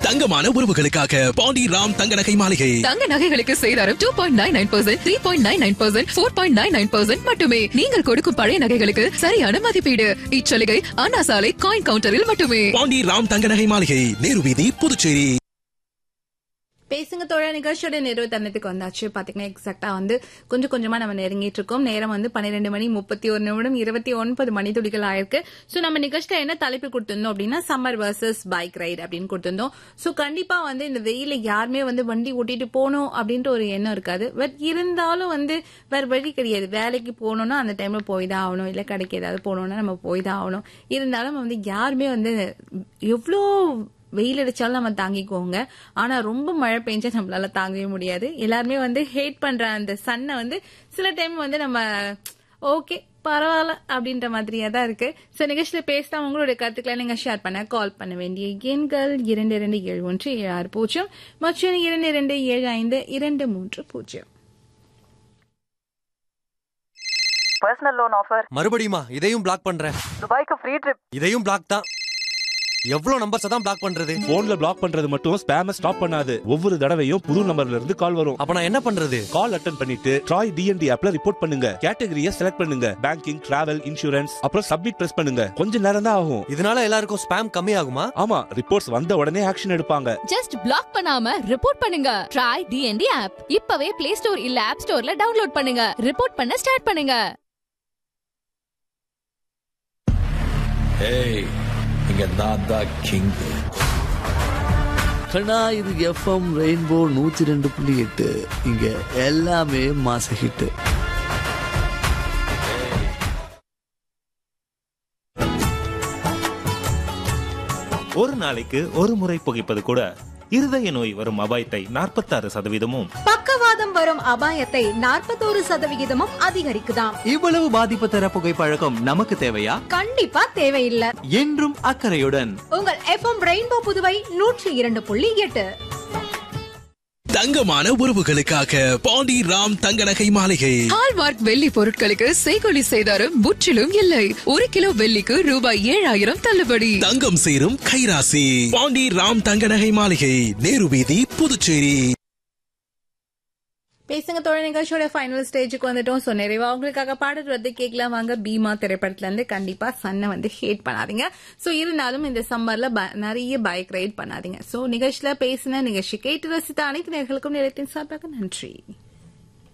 தங்கமான உறவுகளுக்காக பாண்டி ராம் தங்க நகை மாளிகை தங்க நகைகளுக்கு சேதாரம் two point nine nine percent three point nine nine percent four point nine nine percent மட்டுமே நீங்கள் கொடுக்கும் பழைய நகைகளுக்கு சரியான மதிப்பீடு இச்சலுகை அண்ணா சாலை காயின் கவுண்டரில் மட்டுமே பாண்டி ராம் தங்க நகை மாளிகை நேரு வீதி புதுச்சேரி பேசுங்க தோழ நிகழ்ச்சியோட நிறைவு தருணத்துக்கு வந்தாச்சு பாத்தீங்கன்னா எக்ஸாக்டா வந்து கொஞ்சம் கொஞ்சமா நம்ம நெருங்கிட்டு இருக்கோம் நேரம் வந்து பன்னிரெண்டு மணி முப்பத்தி ஒரு நிமிடம் இருபத்தி ஒன்பது மணி துளிகள் ஆயிருக்கு சோ நம்ம நிகழ்ச்சியில என்ன தலைப்பு கொடுத்திருந்தோம் அப்படின்னா சம்மர் வர்சஸ் பைக் ரைடு அப்படின்னு கொடுத்திருந்தோம் சோ கண்டிப்பா வந்து இந்த வெயில யாருமே வந்து வண்டி ஓட்டிட்டு போகணும் அப்படின்ற ஒரு எண்ணம் இருக்காது பட் இருந்தாலும் வந்து வேற வழி கிடையாது வேலைக்கு போகணும்னா அந்த டைம்ல போய் தான் ஆகணும் இல்ல கடைக்கு ஏதாவது போகணும்னா நம்ம போய் தான் ஆகணும் இருந்தாலும் வந்து யாருமே வந்து எவ்வளோ வெயில் அடிச்சாலும் நம்ம தாங்கிக்குவோங்க ஆனா ரொம்ப மழை பெஞ்சா நம்மளால தாங்கவே முடியாது எல்லாருமே வந்து ஹேட் பண்ற அந்த சன்னை வந்து சில டைம் வந்து நம்ம ஓகே பரவாயில்ல அப்படின்ற மாதிரியா தான் இருக்கு சோ நிகழ்ச்சியில பேசினா உங்களுடைய கருத்துக்களை நீங்க ஷேர் பண்ண கால் பண்ண வேண்டிய எண்கள் இரண்டு இரண்டு ஏழு ஒன்று ஏழு ஆறு பூஜ்ஜியம் மற்றும் இரண்டு இரண்டு ஏழு ஐந்து இரண்டு மூன்று பூஜ்ஜியம் பர்சனல் லோன் ஆஃபர் மறுபடியுமா இதையும் பிளாக் பண்றேன் துபாய்க்கு ஃப்ரீ ட்ரிப் இதையும் பிளாக் தான் எவ்வளவு நம்பர்ஸ் தான் பிளாக் பண்றது போன்ல பிளாக் பண்றது மட்டும் ஸ்பேம ஸ்டாப் பண்ணாது ஒவ்வொரு தடவையும் புது நம்பர்ல இருந்து கால் வரும் அப்ப நான் என்ன பண்றது கால் அட்டன் பண்ணிட்டு ட்ராய் டிஎன்டி ஆப்ல ரிப்போர்ட் பண்ணுங்க கேட்டகரியை செலக்ட் பண்ணுங்க பேங்கிங் டிராவல் இன்சூரன்ஸ் அப்புறம் சப்மிட் பிரஸ் பண்ணுங்க கொஞ்ச நேரம் தான் ஆகும் இதனால எல்லாருக்கும் ஸ்பேம் கம்மி ஆகுமா ஆமா ரிப்போர்ட்ஸ் வந்த உடனே ஆக்ஷன் எடுப்பாங்க ஜஸ்ட் பிளாக் பண்ணாம ரிப்போர்ட் பண்ணுங்க ட்ரை டிஎன்டி ஆப் இப்பவே பிளே ஸ்டோர் இல்ல ஆப் ஸ்டோர்ல டவுன்லோட் பண்ணுங்க ரிப்போர்ட் பண்ண ஸ்டார்ட் பண்ணுங்க ஏய் இங்க நான் தான் கிங் கண்ணா இது எஃப்எம் ரெயின்போ நூத்தி ரெண்டு புள்ளி எட்டு இங்க எல்லாமே மாச ஹிட் ஒரு நாளைக்கு ஒரு முறை புகைப்பது கூட இருதய நோய் வரும் அபாயத்தை நாற்பத்தாறு சதவீதமும் பக்கவாதம் வரும் அபாயத்தை நாற்பத்தோரு சதவிகிதமும் அதிகரிக்குதாம் இவ்வளவு பாதிப்பு தர புகைப்பழக்கம் நமக்கு தேவையா கண்டிப்பா தேவையில்லை என்றும் அக்கறையுடன் உங்கள் எஃப்எம் ரெயின்போ புதுவை நூற்றி இரண்டு புள்ளி எட்டு தங்கமான உறவுகளுக்காக பாண்டி ராம் தங்க நகை மாளிகை ஹால்மார்க் வெள்ளி பொருட்களுக்கு செய்கொலி சேதாரம் முற்றிலும் இல்லை ஒரு கிலோ வெள்ளிக்கு ரூபாய் ஏழாயிரம் தள்ளுபடி தங்கம் சேரும் கைராசி பாண்டி ராம் தங்க நகை மாளிகை நேரு வீதி புதுச்சேரி பேசுங்க தோழ நிகழ்ச்சியோட ஃபைனல் ஸ்டேஜுக்கு வந்துட்டோம் ஸோ நிறைவா உங்களுக்காக பாடல் வந்து கேட்கலாம் வாங்க பீமா திரைப்படத்துல இருந்து கண்டிப்பா சன்னை வந்து ஹேட் பண்ணாதீங்க ஸோ இருந்தாலும் இந்த சம்மர்ல ப- நிறைய பைக் ரைட் பண்ணாதீங்க ஸோ நிகழ்ச்சியில பேசின நிகழ்ச்சி கேட்டு ரசித்த அனைத்து நேர்களுக்கும் நிலையத்தின் சார்பாக நன்றி